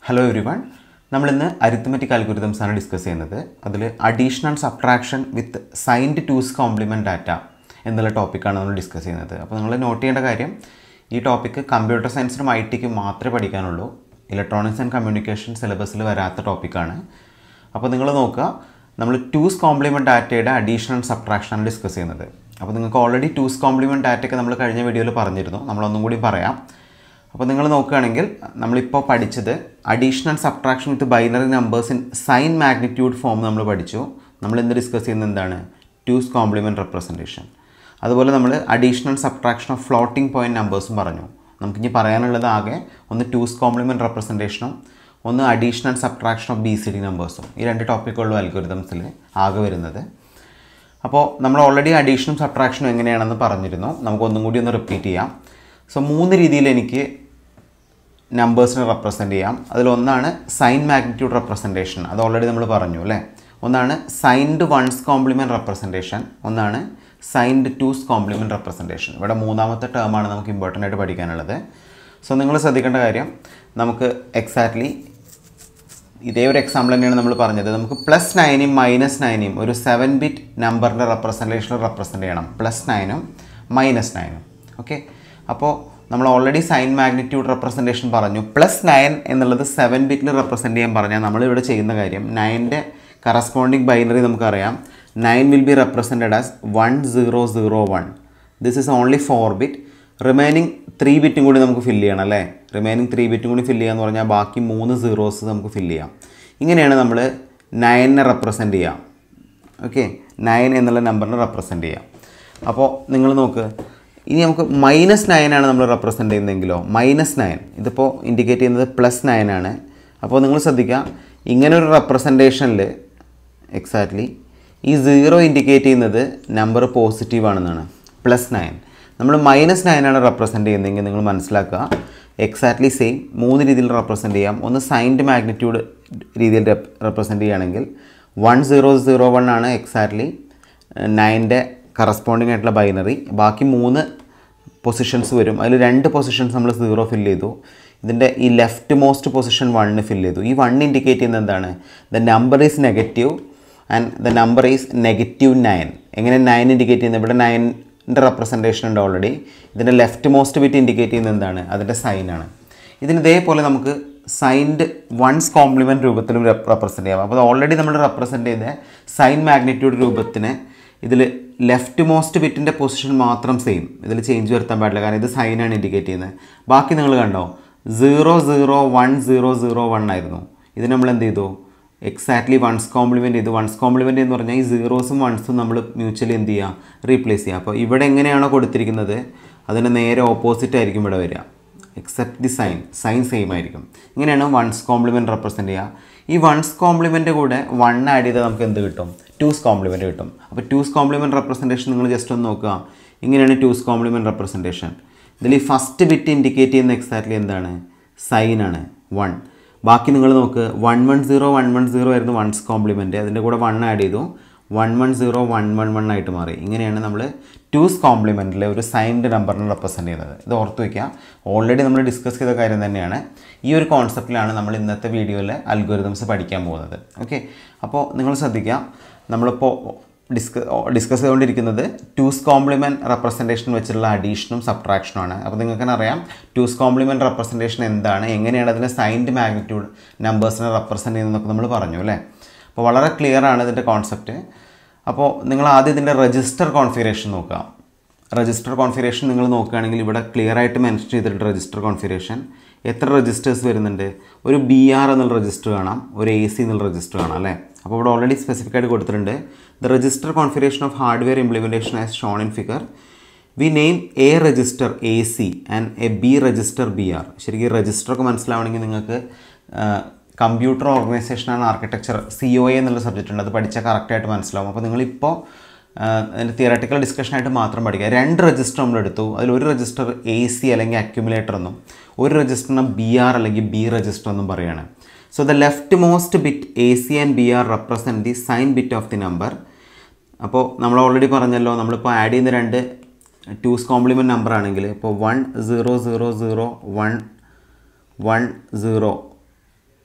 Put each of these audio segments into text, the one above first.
Hello everyone നമ്മളിന്ന് arithmetic algorithms ആണ് discuss ചെയ്യുന്നത് അതിൽ addition and subtraction with signed two's complement data എന്നുള്ള ടോപ്പിക്കാണ് നമ്മൾ ഡിസ്കസ് ചെയ്യുന്നത് അപ്പോൾ നിങ്ങൾ നോട്ട് ചെയ്യേണ്ട കാര്യം ഈ ടോപ്പിക്ക് കമ്പ്യൂട്ടർ സയൻസിനും ഐ ടിക്കും മാത്രമേ പഠിക്കാനുള്ളൂ ഇലക്ട്രോണിക്സ് ആൻഡ് കമ്മ്യൂണിക്കേഷൻ സിലബസിൽ വരാത്ത ടോപ്പിക്കാണ് അപ്പോൾ നിങ്ങൾ നോക്കുക നമ്മൾ ടൂസ് കോംപ്ലിമെൻറ്റ് ഡാറ്റയുടെ അഡീഷൻ ആൻഡ് സബ്ട്രാക്ഷൻ ആണ് ഡിസ്കസ് ചെയ്യുന്നത് അപ്പോൾ നിങ്ങൾക്ക് ഓൾറെഡി ടൂസ് കോംപ്ലിമെൻറ്റ് ഡാറ്റയൊക്കെ നമ്മൾ കഴിഞ്ഞ വീഡിയോയിൽ പറഞ്ഞിരുന്നു നമ്മളൊന്നും കൂടി പറയാം അപ്പോൾ നിങ്ങൾ നോക്കുകയാണെങ്കിൽ നമ്മളിപ്പോൾ പഠിച്ചത് additional subtraction with binary numbers in sign magnitude form നമ്മൾ പഠിച്ചു നമ്മൾ ഇന്ന് ഡിസ്കസ് ചെയ്യുന്നത് എന്താണ് ടൂസ് കോംപ്ലിമെൻറ്റ് റെപ്രസെൻറ്റേഷൻ അതുപോലെ നമ്മൾ additional subtraction of floating point നമ്പേഴ്സും പറഞ്ഞു നമുക്കിനി പറയാനുള്ളത് ആകെ ഒന്ന് ടൂസ് കോംപ്ലിമെൻറ്റ് റെപ്രസെൻറ്റേഷനും ഒന്ന് additional subtraction of B C D നമ്പേഴ്സും ഈ രണ്ട് ടോപ്പിക്കുള്ള അൽഗോരിതംസിൽ ആകെ വരുന്നത് അപ്പോൾ നമ്മൾ ഓൾറെഡി അഡീഷനും സബ്ട്രാക്ഷനും എങ്ങനെയാണെന്ന് പറഞ്ഞിരുന്നു നമുക്കൊന്നും കൂടി ഒന്ന് റിപ്പീറ്റ് ചെയ്യാം സോ മൂന്ന് രീതിയിൽ എനിക്ക് നമ്പേഴ്സിനെ റെപ്രസെൻ്റ് ചെയ്യാം അതിലൊന്നാണ് സൈൻ മാഗ്നിറ്റ്യൂഡ് റെപ്രസെൻറ്റേഷൻ അത് ഓൾറെഡി നമ്മൾ പറഞ്ഞു അല്ലേ ഒന്നാണ് സൈൻഡ് വൺസ് കോംപ്ലിമെൻറ്റ് റെപ്രസെൻറ്റേഷൻ ഒന്നാണ് സൈൻഡ് ടൂസ് കോംപ്ലിമെൻറ്റ് റെപ്രസെൻറ്റേഷൻ ഇവിടെ മൂന്നാമത്തെ ടേമാണ് നമുക്ക് ഇമ്പോർട്ടൻ്റ് ആയിട്ട് പഠിക്കാനുള്ളത് സോ നിങ്ങൾ ശ്രദ്ധിക്കേണ്ട കാര്യം നമുക്ക് എക്സാക്ട്ലി ഇതേ ഒരു എക്സാമ്പിൾ തന്നെയാണ് നമ്മൾ പറഞ്ഞത് നമുക്ക് പ്ലസ് നയനും മൈനസ് നയനും ഒരു സെവൻ ബിറ്റ് നമ്പറിൻ്റെ റെപ്രസെൻറ്റേഷൻ റെപ്രസെൻ്റ് ചെയ്യണം പ്ലസ് നയനും മൈനസ് നയനും ഓക്കെ അപ്പോൾ നമ്മൾ ഓൾറെഡി സൈൻ മാഗ്നിറ്റ്യൂഡ് റെപ്രസെൻറ്റേഷൻ പറഞ്ഞു പ്ലസ് നയൻ എന്നുള്ളത് സെവൻ ബിറ്റിൽ റെപ്രസെൻറ്റ് ചെയ്യാൻ പറഞ്ഞാൽ നമ്മളിവിടെ ചെയ്യുന്ന കാര്യം നയൻ്റെ കറസ്പോണ്ടിങ് ബൈനറി നമുക്കറിയാം nine will be represented as one zero zero one this is only four bit remaining three ബിറ്റും കൂടി നമുക്ക് ഫില്ല് ചെയ്യണം അല്ലേ റിമൈനിങ് ത്രീ ബിറ്റും കൂടി ഫില്ല് ചെയ്യാന്ന് പറഞ്ഞാൽ ബാക്കി മൂന്ന് സീറോസ് നമുക്ക് ഫില്ല് ചെയ്യാം ഇങ്ങനെയാണ് നമ്മൾ നയനെ റെപ്രസെൻറ്റ് ചെയ്യാം ഓക്കെ നയൻ എന്നുള്ള നമ്പറിനെ റെപ്രസെൻറ്റ് ചെയ്യാം അപ്പോൾ നിങ്ങൾ നോക്ക് ഇനി നമുക്ക് മൈനസ് നയനാണ് നമ്മൾ റെപ്രസെൻറ്റ് ചെയ്യുന്നതെങ്കിലോ മൈനസ് നയൻ ഇതിപ്പോൾ ഇൻഡിക്കേറ്റ് ചെയ്യുന്നത് പ്ലസ് നയൻ ആണ് അപ്പോൾ നിങ്ങൾ ശ്രദ്ധിക്കുക ഇങ്ങനെ ഒരു റെപ്രസെൻറ്റേഷനിൽ എക്സാക്ട്ലി ഈ സീറോ ഇൻഡിക്കേറ്റ് ചെയ്യുന്നത് നമ്പർ പോസിറ്റീവ് ആണെന്നാണ് പ്ലസ് നയൻ നമ്മൾ മൈനസ് നയനാണ് റെപ്രസെൻറ്റ് ചെയ്യുന്നതെങ്കിൽ നിങ്ങൾ മനസ്സിലാക്കുക എക്സാക്ട്ലി സെയിം മൂന്ന് രീതിയിൽ റെപ്രസെൻറ്റ് ചെയ്യാം ഒന്ന് സൈൻഡ് മാഗ്നിറ്റ്യൂഡ് രീതിയിൽ റെപ്രസെൻറ്റ് ചെയ്യുകയാണെങ്കിൽ വൺ സീറോ സീറോ വൺ ആണ് എക്സാക്ട്ലി നയൻ്റെ കറസ്പോണ്ടിങ് ആയിട്ടുള്ള ബൈനറി ബാക്കി മൂന്ന് പൊസിഷൻസ് വരും അതിൽ രണ്ട് പൊസിഷൻസ് നമ്മൾ സീറോ ഫില്ല് ചെയ്തു ഇതിൻ്റെ ഈ left most position one fill ചെയ്തു ഈ വൺ ഇൻഡിക്കേറ്റ് ചെയ്യുന്നത് എന്താണ് the number is negative and the number is negative nine എങ്ങനെ നയൻ ഇൻഡിക്കേറ്റ് ചെയ്യുന്നത് ഇവിടെ നയൻ്റെ റെപ്രസെൻറ്റേഷൻ ഉണ്ട് ഓൾറെഡി ഇതിൻ്റെ ലെഫ്റ്റ് മോസ്റ്റ് ബിറ്റ് ഇൻഡിക്കേറ്റ് ചെയ്യുന്നത് എന്താണ് അതിൻ്റെ സൈനാണ് ഇതിന് ഇതേപോലെ നമുക്ക് സൈൻഡ് വൺസ് കോംപ്ലിമെൻറ്റ് രൂപത്തിലും റെപ്രസെൻറ്റ് ചെയ്യാം അപ്പോൾ ഓൾറെഡി നമ്മൾ റെപ്രസെൻറ്റ് ചെയ്ത സൈൻ മാഗ്നിറ്റ്യൂഡ് രൂപത്തിന് ഇതിൽ ലെഫ്റ്റ് മോസ്റ്റ് ബിറ്റിൻ്റെ പൊസിഷൻ മാത്രം സെയിം ഇതിൽ ചേഞ്ച് വരുത്താൻ പാടില്ല കാരണം ഇത് സൈനാണ് ഇൻഡിക്കേറ്റ് ചെയ്യുന്നത് ബാക്കി നിങ്ങൾ കണ്ടോ zero zero one zero zero one ആയിരുന്നു ഇത് നമ്മൾ എന്ത് ചെയ്തു എക്സാക്ട്ലി വൺസ് കോംപ്ലിമെൻറ്റ് ചെയ്തു വൺസ് കോംപ്ലിമെൻറ്റ് എന്ന് പറഞ്ഞാൽ ഈ സീറോസും വൺസും നമ്മൾ മ്യൂച്വലി എന്ത് ചെയ്യുക റീപ്ലേസ് ചെയ്യുക അപ്പോൾ ഇവിടെ എങ്ങനെയാണോ കൊടുത്തിരിക്കുന്നത് അതിന് നേരെ ഓപ്പോസിറ്റ് ആയിരിക്കും ഇവിടെ വരിക except the sign sign same ആയിരിക്കും ഇങ്ങനെയാണ് വൺസ് കോംപ്ലിമെൻറ്റ് റെപ്രസെൻറ്റ് ചെയ്യുക ഈ വൺസ് കോംപ്ലിമെൻറ്റ് കൂടെ വൺ ആഡ് ചെയ്താൽ നമുക്ക് എന്ത് കിട്ടും ടൂസ് കോംപ്ലിമെൻറ്റ് കിട്ടും അപ്പോൾ ടൂസ് കോംപ്ലിമെൻറ്റ് റെപ്രസെൻറ്റേഷൻ നിങ്ങൾ ജസ്റ്റ് ഒന്ന് നോക്കുക ഇങ്ങനെയാണ് ടൂസ് കോംപ്ലിമെൻറ്റ് റെപ്രസെൻറ്റേഷൻ ഇതിൽ ഈ ഫസ്റ്റ് ബിറ്റ് ഇൻഡിക്കേറ്റ് ചെയ്യുന്ന എക്സാക്ട്ലി എന്താണ് സൈനാണ് വൺ ബാക്കി നിങ്ങൾ നോക്ക് one one zero one one zero ആയിരുന്നു വൺസ് കോംപ്ലിമെൻറ്റ് അതിൻ്റെ കൂടെ വൺ ആഡ് ചെയ്തു one one zero one one one ആയിട്ട് മാറി ഇങ്ങനെയാണ് നമ്മൾ ടൂസ് കോംപ്ലിമെൻറ്റിലെ ഒരു സൈൻഡ് നമ്പറിനെ റെപ്രസെൻറ്റ് ചെയ്യുന്നത് ഇത് ഓർത്ത് വയ്ക്കുക ഓൾറെഡി നമ്മൾ ഡിസ്കസ് ചെയ്ത കാര്യം തന്നെയാണ് ഈ ഒരു കോൺസെപ്റ്റിലാണ് നമ്മൾ ഇന്നത്തെ വീഡിയോയിൽ അൽഗോരിതംസ് പഠിക്കാൻ പോകുന്നത് ഓക്കെ അപ്പോൾ നിങ്ങൾ ശ്രദ്ധിക്കുക നമ്മളിപ്പോൾ ഡിസ്ക ഡിസ്കസ് ചെയ്തുകൊണ്ടിരിക്കുന്നത് ടൂസ് കോംപ്ലിമെൻറ്റ് റെപ്രസെൻറ്റേഷൻ വെച്ചുള്ള അഡീഷനും സബ്ട്രാക്ഷനുമാണ് അപ്പോൾ നിങ്ങൾക്ക് തന്നെ അറിയാം ടൂസ് കോംപ്ലിമെൻറ്റ് റെപ്രസെൻറ്റേഷൻ എന്താണ് എങ്ങനെയാണ് അതിനെ സൈൻഡ് മാഗ്നിറ്റ്യൂഡ് നമ്പേഴ്സിനെ റെപ്രസെൻറ്റ് ചെയ്യുന്നതൊക്കെ നമ്മൾ പറഞ്ഞു അല്ലേ അപ്പോൾ വളരെ ക്ലിയർ ആണ് ഇതിൻ്റെ കോൺസെപ്റ്റ് അപ്പോൾ നിങ്ങൾ ആദ്യം ഇതിൻ്റെ രജിസ്റ്റർ കോൺഫിഗറേഷൻ നോക്കുക രജിസ്റ്റർ കോൺഫിഗറേഷൻ നിങ്ങൾ നോക്കുകയാണെങ്കിൽ ഇവിടെ ക്ലിയർ ആയിട്ട് മെൻഷൻ ചെയ്തിട്ടുണ്ട് രജിസ്റ്റർ കോൺഫിഗറേഷൻ എത്ര രജിസ്റ്റേഴ്സ് വരുന്നുണ്ട് ഒരു ബി ആർ എന്നുള്ള രജിസ്റ്റർ കാണാം ഒരു എ സി എന്നുള്ള രജിസ്റ്റർ കാണാം അല്ലേ അപ്പോൾ ഇവിടെ ഓൾറെഡി സ്പെസിഫിക് ആയിട്ട് കൊടുത്തിട്ടുണ്ട് the register configuration of hardware implementation as shown in figure we name A register A C and A B register B R ശരിക്കും രജിസ്റ്റർ ഒക്കെ മനസ്സിലാവണമെങ്കിൽ നിങ്ങൾക്ക് computer organisation and architecture C O A എന്നുള്ള subject ഉണ്ട് അത് പഠിച്ചാൽ കറക്റ്റായിട്ട് മനസ്സിലാവും അപ്പോൾ നിങ്ങളിപ്പോൾ അതിൻ്റെ തിയറട്ടിക്കൽ ഡിസ്കഷനായിട്ട് മാത്രം പഠിക്കുക രണ്ട് രജിസ്റ്റർ നമ്മൾ എടുത്തു അതിൽ ഒരു രജിസ്റ്റർ എ സി അല്ലെങ്കിൽ അക്യുമുലേറ്റർ എന്നും ഒരു രജിസ്റ്ററിനെ ബി ആർ അല്ലെങ്കിൽ ബി രജിസ്റ്റർ എന്നും പറയുകയാണ് so the left most bit A C and B R represent the sign bit of the number അപ്പോൾ നമ്മൾ ഓൾറെഡി പറഞ്ഞല്ലോ നമ്മളിപ്പോൾ ആഡ് ചെയ്യുന്ന രണ്ട് ടൂസ് കോംപ്ലിമെൻറ്റ് നമ്പർ ആണെങ്കിൽ ഇപ്പോൾ one zero zero zero one one zero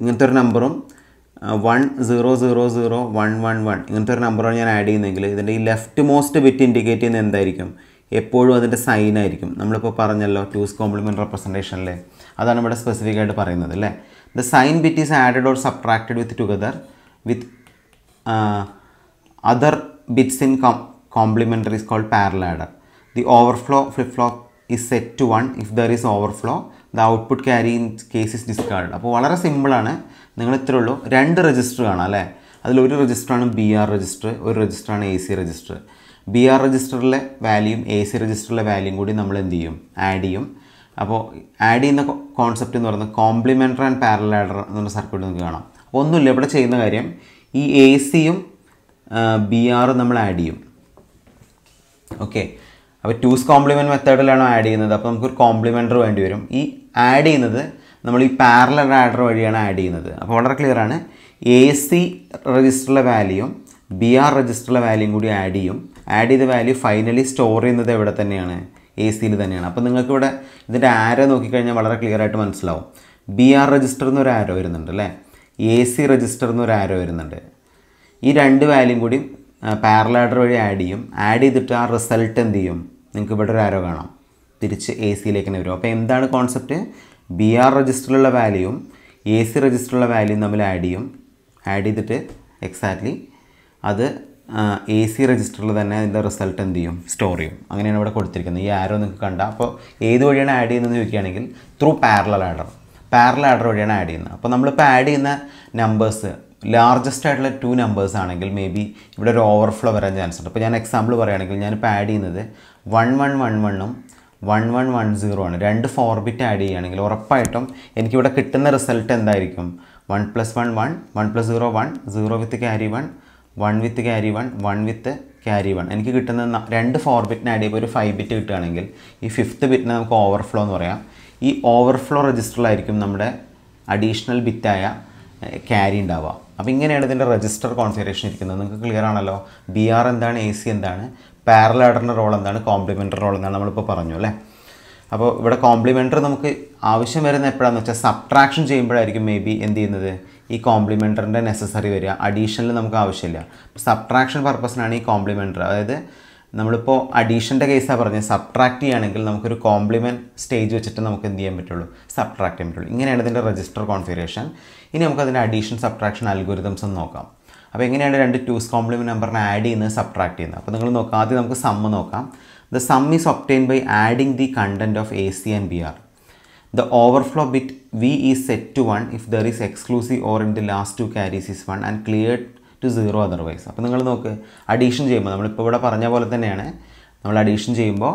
ഇങ്ങനത്തെ ഒരു നമ്പറും one zero zero zero one one one ഇങ്ങനത്തെ ഒരു നമ്പറാണ് ഞാൻ ആഡ് ചെയ്യുന്നതെങ്കിൽ ഇതിൻ്റെ ഈ ലെഫ്റ്റ് മോസ്റ്റ് ബിറ്റ് ഇൻഡിക്കേറ്റ് ചെയ്യുന്നത് എന്തായിരിക്കും എപ്പോഴും അതിൻ്റെ സൈൻ ആയിരിക്കും നമ്മളിപ്പോൾ പറഞ്ഞല്ലോ ടൂസ് കോംപ്ലിമെൻറ്റ് റെപ്രസെൻറ്റേഷനിൽ അതാണ് ഇവിടെ സ്പെസിഫിക് ആയിട്ട് പറയുന്നത് അല്ലേ the sign bit is added or subtracted with together with other bits in com- complementary is called parallel adder. The overflow flip flop is set to 1 if there is overflow. The output carry in case is discarded. അപ്പോൾ വളരെ സിമ്പിളാണ് നിങ്ങൾ ഇത്രേ ഉള്ളൂ രണ്ട് register കാണാം അല്ലേ അതിലൊരു രജിസ്റ്ററാണ് ബി ആർ രജിസ്റ്റർ ഒരു രജിസ്റ്ററാണ് A C register B R രജിസ്റ്ററിലെ വാല്യൂയും എ സി രജിസ്റ്ററിലെ വാല്യൂയും കൂടി നമ്മൾ എന്ത് ചെയ്യും ആഡ് ചെയ്യും അപ്പോൾ ആഡ് ചെയ്യുന്ന കോൺസെപ്റ്റ് എന്ന് പറയുന്നത് കോംപ്ലിമെൻ്ററി ആൻഡ് പാരലൽ ആഡർ എന്നുള്ള സർക്യൂട്ട് നിങ്ങൾക്ക് കാണാം അപ്പോൾ ഒന്നുമില്ല ഇവിടെ ചെയ്യുന്ന കാര്യം ഈ എ സിയും ബി ആറും നമ്മൾ ആഡ് ചെയ്യും ഓക്കെ അപ്പോൾ ടൂസ് കോംപ്ലിമെൻറ്റ് മെത്തേഡിലാണോ ആഡ് ചെയ്യുന്നത് അപ്പോൾ നമുക്കൊരു കോംപ്ലിമെൻ്റർ വേണ്ടി വരും ഈ ആഡ് ചെയ്യുന്നത് നമ്മൾ ഈ പാരലൽ ആഡർ വഴിയാണ് ആഡ് ചെയ്യുന്നത് അപ്പോൾ വളരെ ക്ലിയർ ആണ് എ സി രജിസ്റ്ററിലെ വാല്യൂയും ബി ആർ രജിസ്റ്ററിലെ വാല്യൂയും കൂടി ആഡ് ചെയ്യും ആഡ് ചെയ്ത വാല്യൂ ഫൈനലി സ്റ്റോർ ചെയ്യുന്നത് എവിടെ തന്നെയാണ് എ സിയിൽ തന്നെയാണ് അപ്പോൾ നിങ്ങൾക്ക് ഇവിടെ ഇതിൻ്റെ ആരോ നോക്കിക്കഴിഞ്ഞാൽ വളരെ ക്ലിയർ ആയിട്ട് മനസ്സിലാവും ബി ആർ രജിസ്റ്റർ എന്നൊരു ആരോ വരുന്നുണ്ട് അല്ലേ എ സി രജിസ്റ്റർ എന്നൊരു ആരോ വരുന്നുണ്ട് ഈ രണ്ട് വാല്യൂം കൂടി പാരലാഡർ വഴി ആഡ് ചെയ്യും ആഡ് ചെയ്തിട്ട് ആ റിസൾട്ട് എന്ത് ചെയ്യും നിങ്ങൾക്ക് ഇവിടെ ഒരു ആരോ കാണാം തിരിച്ച് എ സിയിലേക്ക് തന്നെ വരും അപ്പോൾ എന്താണ് കോൺസെപ്റ്റ് ബി ആർ രജിസ്റ്ററിലുള്ള വാല്യൂയും എ സി രജിസ്റ്ററിലുള്ള വാല്യൂയും തമ്മിൽ ആഡ് ചെയ്യും ആഡ് ചെയ്തിട്ട് എക്സാക്ട്ലി അത് എ സി രജിസ്റ്ററിൽ തന്നെ അതിൻ്റെ റിസൾട്ട് എന്ത് ചെയ്യും സ്റ്റോർ ചെയ്യും അങ്ങനെയാണ് ഇവിടെ കൊടുത്തിരിക്കുന്നത് ഈ ആരോ നിങ്ങൾക്ക് കണ്ട അപ്പോൾ ഏത് വഴിയാണ് ആഡ് ചെയ്യുന്നതെന്ന് ചോദിക്കുകയാണെങ്കിൽ through parallel adder parallel adder വഴിയാണ് ആഡ് ചെയ്യുന്നത് അപ്പോൾ നമ്മളിപ്പോൾ ആഡ് ചെയ്യുന്ന നമ്പേഴ്സ് ലാർജസ്റ്റ് ആയിട്ടുള്ള ടു നമ്പേഴ്സ് ആണെങ്കിൽ മേ ബി ഇവിടെ ഒരു ഓവർഫ്ലോ വരാൻ ചാൻസ് ഉണ്ട് അപ്പോൾ ഞാൻ എക്സാമ്പിൾ പറയുകയാണെങ്കിൽ ഞാനിപ്പോൾ ആഡ് ചെയ്യുന്നത് വൺ വൺ വൺ വണ്ണും വൺ വൺ വൺ സീറോ ആണ് രണ്ട് ഫോർ ബിറ്റ് ആഡ് ചെയ്യുകയാണെങ്കിൽ ഉറപ്പായിട്ടും എനിക്കിവിടെ കിട്ടുന്ന റിസൾട്ട് എന്തായിരിക്കും one plus one one one plus zero one zero with carry one one with carry one one with carry one എനിക്ക് കിട്ടുന്ന ന- രണ്ട് ഫോർ ബിറ്റിന് ആഡ് ചെയ്യുമ്പോൾ ഒരു ഫൈവ് ബിറ്റ് കിട്ടുകയാണെങ്കിൽ ഈ ഫിഫ്ത്ത് ബിറ്റിനെ നമുക്ക് ഓവർഫ്ലോ എന്ന് പറയാം ഈ ഓവർഫ്ലോ രജിസ്റ്ററിലായിരിക്കും നമ്മുടെ അഡീഷണൽ ബിറ്റായ ക്യാരി ഉണ്ടാവുക അപ്പോൾ ഇങ്ങനെയാണ് ഇതിൻ്റെ രജിസ്റ്റർ കോൺഫിഗറേഷൻ ഇരിക്കുന്നത് നിങ്ങൾക്ക് ക്ലിയർ ആണല്ലോ ബി ആർ എന്താണ് എ സി എന്താണ് പാരലാഡറിൻ്റെ റോൾ എന്താണ് കോംപ്ലിമെൻ്ററി റോൾ എന്താണ് നമ്മളിപ്പോൾ പറഞ്ഞു അല്ലേ അപ്പോൾ ഇവിടെ കോംപ്ലിമെൻ്ററി നമുക്ക് ആവശ്യം വരുന്ന എപ്പോഴാണെന്ന് വെച്ചാൽ സബ്ട്രാക്ഷൻ ചെയ്യുമ്പോഴായിരിക്കും മേ ബി എന്ത് ചെയ്യുന്നത് ഈ കോംപ്ലിമെൻ്ററിൻ്റെ നെസസറി വരിക അഡീഷണൽ നമുക്ക് ആവശ്യമില്ല സബ്ട്രാക്ഷൻ പർപ്പസിനാണ് ഈ കോംപ്ലിമെൻ്ററി അതായത് നമ്മളിപ്പോൾ അഡീഷൻ്റെ കേസാണ് പറഞ്ഞത് സബ്ട്രാക്ട് ചെയ്യുകയാണെങ്കിൽ നമുക്കൊരു കോംപ്ലിമെൻറ്റ് സ്റ്റേജ് വെച്ചിട്ട് നമുക്ക് എന്ത് ചെയ്യാൻ പറ്റുള്ളൂ സബ്ട്രാക്ട് ചെയ്യാൻ പറ്റുള്ളൂ ഇങ്ങനെയാണ് ഇതിൻ്റെ രജിസ്റ്റർ കോൺഫിഗറേഷൻ ഇനി നമുക്ക് അതിൻ്റെ അഡീഷൻ സബ്ട്രാക്ഷൻ അൽഗോരിതംസ് ഒന്ന് നോക്കാം അപ്പോൾ എങ്ങനെയാണ് രണ്ട് ടൂസ് കോംപ്ലിമെൻറ്റ് നമ്പറിനെ ആഡ് ചെയ്യുന്നത് സബ്ട്രാക്ട് ചെയ്യുന്നത് അപ്പോൾ നിങ്ങൾ നോക്കാം ആദ്യം നമുക്ക് സമ്മ് നോക്കാം the sum is obtained by adding the content of A C and B R The overflow bit V is set to 1 if there is exclusive or in the last two carries is 1 and cleared to 0 otherwise. അപ്പോൾ നിങ്ങൾ നോക്ക് addition ചെയ്യുമ്പോൾ നമ്മളിപ്പോൾ ഇവിടെ പറഞ്ഞ പോലെ തന്നെയാണ് നമ്മൾ അഡീഷൻ ചെയ്യുമ്പോൾ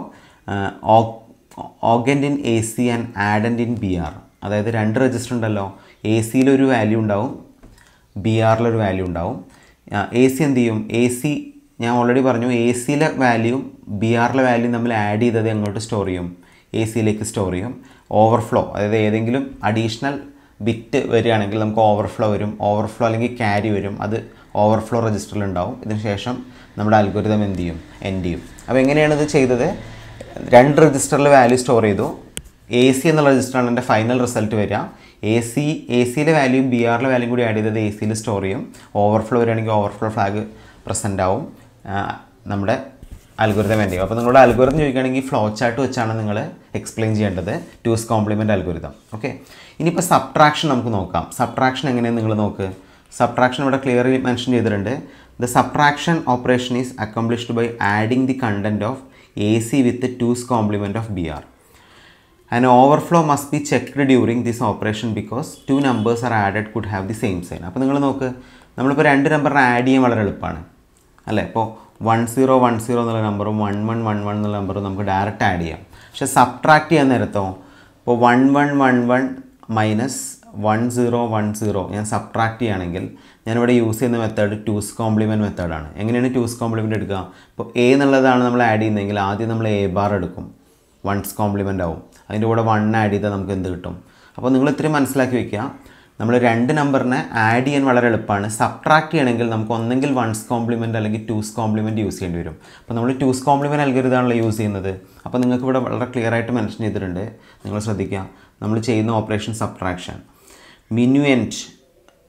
augend in A C and addend in B R അതായത് രണ്ട് രജിസ്റ്റർ ഉണ്ടല്ലോ എ സിയിലൊരു വാല്യൂ ഉണ്ടാവും ബി ആറിലൊരു വാല്യൂ ഉണ്ടാവും എ സി എന്ത് ചെയ്യും എ സി ഞാൻ ഓൾറെഡി പറഞ്ഞു എ സിയിലെ വാല്യൂം ബി ആറിലെ വാല്യൂം തമ്മിൽ ആഡ് ചെയ്തത് എങ്ങോട്ട് സ്റ്റോർ ചെയ്യും എ സിയിലേക്ക് സ്റ്റോർ ചെയ്യും ഓവർഫ്ലോ അതായത് ഏതെങ്കിലും അഡീഷണൽ ബിറ്റ് വരികയാണെങ്കിൽ നമുക്ക് ഓവർഫ്ലോ വരും ഓവർഫ്ലോ അല്ലെങ്കിൽ ക്യാരി വരും അത് ഓവർഫ്ലോ രജിസ്റ്ററിൽ ഉണ്ടാവും ഇതിന് ശേഷം നമ്മുടെ അൽഗോരിതം എന്ത് ചെയ്യും എൻഡ് ചെയ്യും അപ്പോൾ എങ്ങനെയാണ് ഇത് ചെയ്തത് രണ്ട് രജിസ്റ്ററിൽ വാല്യൂ സ്റ്റോർ ചെയ്തു എ സി എന്നുള്ള രജിസ്റ്ററാണ് എൻ്റെ ഫൈനൽ റിസൾട്ട് വരിക എ സി എ സിയിലെ വാല്യൂയും ബി ആറിലെ വാല്യൂം കൂടി ആഡ് ചെയ്തത് എ സിയിൽ സ്റ്റോർ ചെയ്യും ഓവർഫ്ലോ വരികയാണെങ്കിൽ ഓവർഫ്ലോ ഫ്ലാഗ് പ്രസൻ്റ് ആവും ആ, നമ്മുടെ അൽഗോരിതം എന്ത് ചെയ്യും അപ്പോൾ നിങ്ങളുടെ അൽഗോരിതം ചോദിക്കുകയാണെങ്കിൽ ഫ്ലോ ചാർട്ട് വെച്ചാണ് നിങ്ങൾ എക്സ്പ്ലെയിൻ ചെയ്യേണ്ടത് ടൂസ് കോംപ്ലിമെൻ്റ് അൽഗോരിതം ഓക്കെ ഇനിയിപ്പോൾ സബ്ട്രാക്ഷൻ നമുക്ക് നോക്കാം സബ്ട്രാക്ഷൻ എങ്ങനെയാണ് നിങ്ങൾ നോക്ക് സബ്ട്രാക്ഷൻ ഇവിടെ ക്ലിയർലി മെൻഷൻ ചെയ്തിട്ടുണ്ട് the subtraction operation is accomplished by adding the content of A C with two's complement of B R An overflow must be checked during this operation because two numbers are added could have the same sign. അപ്പോൾ നിങ്ങൾ നോക്ക് നമ്മളിപ്പോൾ രണ്ട് നമ്പറിനെ add ചെയ്യാൻ വളരെ എളുപ്പമാണ് അല്ലേ ഇപ്പോൾ വൺ സീറോ വൺ സീറോ എന്നുള്ള നമ്പറും വൺ വൺ വൺ വൺ എന്നുള്ള നമ്പറും നമുക്ക് ഡയറക്റ്റ് ആഡ് ചെയ്യാം പക്ഷേ സബ്ട്രാക്ട് ചെയ്യാൻ നേരത്തോ ഇപ്പോൾ one one one one minus one zero one zero ഞാൻ സബ്ട്രാക്ട് ചെയ്യുകയാണെങ്കിൽ ഞാനിവിടെ യൂസ് ചെയ്യുന്ന മെത്തേഡ് ടൂസ് കോംപ്ലിമെൻറ്റ് മെത്തേഡാണ് എങ്ങനെയാണ് ടൂസ് കോംപ്ലിമെൻറ്റ് എടുക്കുക ഇപ്പോൾ എ എന്നുള്ളതാണ് നമ്മൾ ആഡ് ചെയ്യുന്നതെങ്കിൽ ആദ്യം നമ്മൾ എ ബാർ എടുക്കും വൺസ് കോംപ്ലിമെൻ്റ് ആവും അതിൻ്റെ കൂടെ വൺ ആഡ് ചെയ്താൽ നമുക്ക് എന്ത് കിട്ടും അപ്പോൾ നിങ്ങൾ ഇത്രയും മനസ്സിലാക്കി വെക്കുക നമ്മൾ രണ്ട് നമ്പറിനെ ആഡ് ചെയ്യാൻ വളരെ എളുപ്പമാണ് സബ്ട്രാക്ട് ചെയ്യണമെങ്കിൽ നമുക്ക് ഒന്നെങ്കിൽ വൺസ് കോംപ്ലിമെൻറ്റ് അല്ലെങ്കിൽ ടൂസ് കോംപ്ലിമെൻറ്റ് യൂസ് ചെയ്യേണ്ടി വരും അപ്പോൾ നമ്മൾ ടൂസ് കോംപ്ലിമെൻറ്റ് അൽഗരിതാണല്ലോ യൂസ് ചെയ്യുന്നത് അപ്പോൾ നിങ്ങൾക്ക് ഇവിടെ വളരെ ക്ലിയർ ആയിട്ട് മെൻഷൻ ചെയ്തിട്ടുണ്ട് നിങ്ങൾ ശ്രദ്ധിക്കുക നമ്മൾ ചെയ്യുന്ന operation subtraction minuend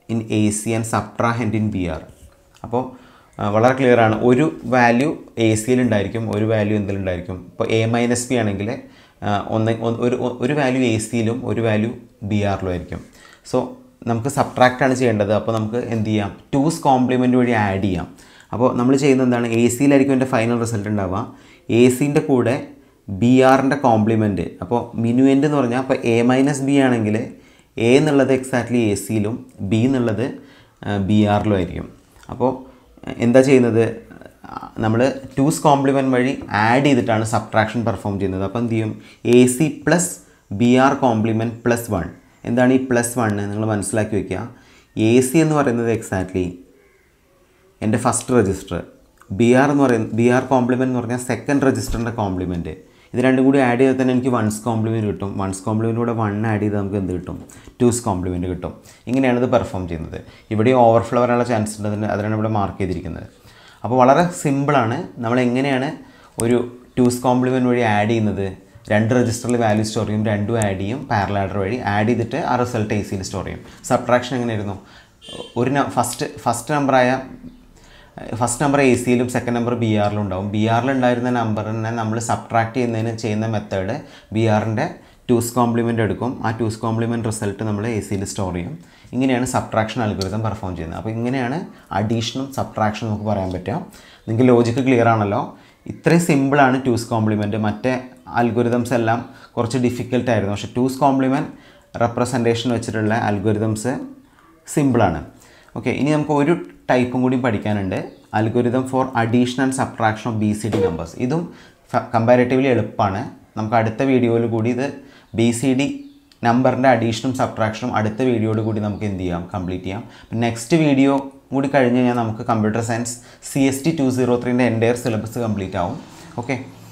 in A C and subtrahend in B R അപ്പോൾ ആ, വളരെ ക്ലിയർ ആണ് ഒരു വാല്യൂ എ സിയിൽ ഉണ്ടായിരിക്കും ഒരു വാല്യൂ എന്തിലുണ്ടായിരിക്കും ഇപ്പോൾ എ മൈനസ് ബി ആണെങ്കിൽ ആ, ഒന്ന് ഒന്ന് ഒരു ഒരു വാല്യൂ എ സിയിലും ഒരു വാല്യൂ ബി ആറിലും ആയിരിക്കും സോ നമുക്ക് സബ്ട്രാക്റ്റ് ആണ് ചെയ്യേണ്ടത് അപ്പോൾ നമുക്ക് എന്ത് ചെയ്യാം ടൂസ് കോംപ്ലിമെൻറ്റ് വഴി ആഡ് ചെയ്യാം അപ്പോൾ നമ്മൾ ചെയ്യുന്നത് എന്താണ് എ സിയിലായിരിക്കും എൻ്റെ ഫൈനൽ റിസൾട്ട് ഉണ്ടാവുക എ സിൻ്റെ കൂടെ ബി ആറിൻ്റെ കോംപ്ലിമെൻറ്റ് അപ്പോൾ മിനുവൻ്റ് എന്ന് പറഞ്ഞാൽ അപ്പോൾ എ മൈനസ് ബി ആണെങ്കിൽ എ എന്നുള്ളത് എക്സാക്ട്ലി എ സിയിലും ബി എന്നുള്ളത് ബി ആറിലും ആയിരിക്കും അപ്പോൾ എന്താ ചെയ്യുന്നത് നമ്മൾ ടൂസ് കോംപ്ലിമെൻറ്റ് വഴി ആഡ് ചെയ്തിട്ടാണ് സബ്ട്രാക്ഷൻ പെർഫോം ചെയ്യുന്നത് അപ്പോൾ എന്ത് ചെയ്യും A C plus B R complement plus one എന്താണ് ഈ പ്ലസ് വണ്ണ് നിങ്ങൾ മനസ്സിലാക്കി വയ്ക്കുക എ സി എന്ന് പറയുന്നത് എക്സാക്ട്ലി എൻ്റെ ഫസ്റ്റ് രജിസ്റ്റർ ബി ആർ എന്ന് പറയുന്നത് ബി ആർ കോംപ്ലിമെൻറ്റ് എന്ന് പറഞ്ഞാൽ സെക്കൻഡ് രജിസ്റ്ററിൻ്റെ കോംപ്ലിമെൻറ്റ് ഇത് രണ്ടും കൂടി ആഡ് ചെയ്താൽ തന്നെ എനിക്ക് വൺസ് കോംപ്ലിമെൻറ്റ് കിട്ടും വൺസ് കോംപ്ലിമെൻറ്റ് കൂടെ വൺ ആഡ് ചെയ്താൽ നമുക്ക് എന്ത് കിട്ടും ടൂസ് കോംപ്ലിമെൻറ്റ് കിട്ടും ഇങ്ങനെയാണ് ഇത് പെർഫോം ചെയ്യുന്നത് ഇവിടെ ഓവർഫ്ലോ വരാനുള്ള ചാൻസ് ഉണ്ട് അതിന് അതിനാണ് ഇവിടെ മാർക്ക് ചെയ്തിരിക്കുന്നത് അപ്പോൾ വളരെ സിമ്പിളാണ് നമ്മൾ എങ്ങനെയാണ് ഒരു ടൂസ് കോംപ്ലിമെൻറ്റ് വഴി ആഡ് ചെയ്യുന്നത് രണ്ട് രജിസ്റ്ററിൽ വാല്യൂ സ്റ്റോർ ചെയ്യും രണ്ടും ആഡ് ചെയ്യും പാരലാഡർ വഴി ആഡ് ചെയ്തിട്ട് ആ റിസൾട്ട് എ സിയിൽ സ്റ്റോർ ചെയ്യും സബ്ട്രാക്ഷൻ എങ്ങനെയായിരുന്നു ഒരു ഫസ്റ്റ് ഫസ്റ്റ് നമ്പറായ ഫസ്റ്റ് നമ്പർ എ സിയിലും സെക്കൻഡ് നമ്പർ ബി ആറിലും ഉണ്ടാവും ബി ആറിൽ ഉണ്ടായിരുന്ന നമ്പറിനെ നമ്മൾ സബ്ട്രാക്ട് ചെയ്യുന്നതിന് ചെയ്യുന്ന മെത്തേഡ് ബി ആറിൻ്റെ ടൂസ് കോംപ്ലിമെൻ്റ് എടുക്കും ആ ടൂസ് കോംപ്ലിമെൻറ്റ് റിസൾട്ട് നമ്മൾ എ സിയിൽ സ്റ്റോർ ചെയ്യും ഇങ്ങനെയാണ് സബ്ട്രാക്ഷൻ അൽഗോരിതം പെർഫോം ചെയ്യുന്നത് അപ്പോൾ ഇങ്ങനെയാണ് അഡീഷനും സബ്ട്രാക്ഷനും നമുക്ക് പറയാൻ പറ്റുക നിങ്ങൾക്ക് ലോജിക്ക് ക്ലിയർ ആണല്ലോ ഇത്രയും സിമ്പിളാണ് ടൂസ് കോംപ്ലിമെൻറ്റ് മറ്റേ അൽഗോരിതംസ് എല്ലാം കുറച്ച് ഡിഫിക്കൽട്ട് ആയിരുന്നു പക്ഷേ ടൂസ് കോംപ്ലിമെൻറ്റ് റെപ്രസെൻറ്റേഷൻ വെച്ചിട്ടുള്ള അൽഗോരിതംസ് സിമ്പിളാണ് ഓക്കെ ഇനി നമുക്ക് ഒരു ടൈപ്പും കൂടി പഠിക്കാനുണ്ട് algorithm for addition and subtraction of B C D numbers ഇതും കമ്പാരിറ്റീവ്ലി എളുപ്പമാണ് നമുക്ക് അടുത്ത വീഡിയോയിൽ കൂടി ഇത് ബി സി ഡി നമ്പറിൻ്റെ അഡീഷനും സബ്ട്രാക്ഷനും അടുത്ത വീഡിയോയോട് കൂടി നമുക്ക് എന്ത് ചെയ്യാം കംപ്ലീറ്റ് ചെയ്യാം നെക്സ്റ്റ് വീഡിയോ കൂടി കഴിഞ്ഞ് കഴിഞ്ഞാൽ നമുക്ക് computer science C S T two zero ത്രീൻ്റെ എൻ്റയർ സിലബസ് കംപ്ലീറ്റ് ആവും ഓക്കെ